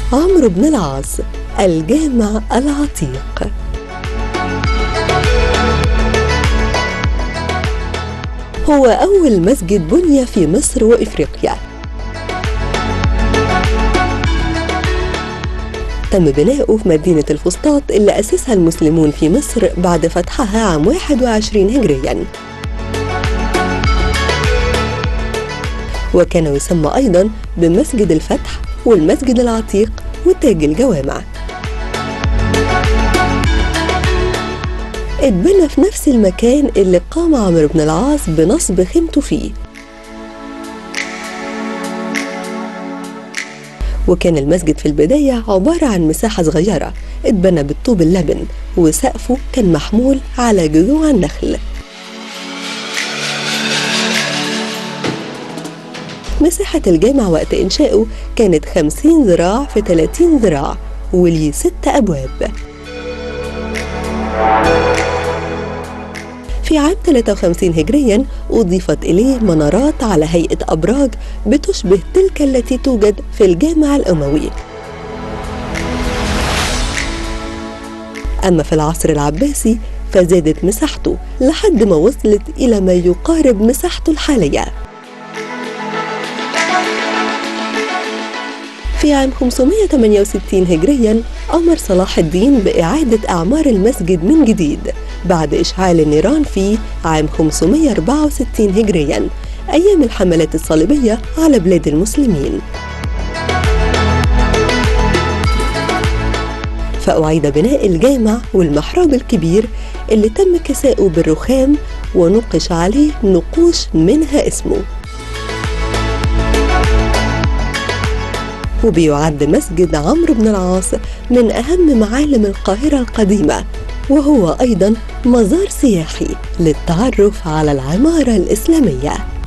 عمرو بن العاص الجامع العتيق هو أول مسجد بني في مصر وإفريقيا تم بناؤه في مدينة الفسطاط اللي أسسها المسلمون في مصر بعد فتحها عام 21 هجرياً وكان يسمى أيضا بمسجد الفتح والمسجد العتيق وتاج الجوامع اتبنى في نفس المكان اللي قام عمرو بن العاص بنصب خيمته فيه وكان المسجد في البداية عبارة عن مساحة صغيرة اتبنى بالطوب اللبن وسقفه كان محمول على جذوع النخل مساحة الجامع وقت إنشائه كانت 50 ذراع في 30 ذراع وليه ست أبواب في عام 53 هجريا أضيفت إليه منارات على هيئة أبراج بتشبه تلك التي توجد في الجامع الأموي أما في العصر العباسي فزادت مساحته لحد ما وصلت إلى ما يقارب مساحته الحالية في عام 568 هجريا أمر صلاح الدين بإعادة أعمار المسجد من جديد بعد إشعال النيران فيه عام 564 هجريا أيام الحملات الصليبية على بلاد المسلمين فأعيد بناء الجامع والمحراب الكبير اللي تم كساؤه بالرخام ونقش عليه نقوش منها اسمه وبيعد مسجد عمرو بن العاص من أهم معالم القاهرة القديمة وهو أيضا مزار سياحي للتعرف على العمارة الإسلامية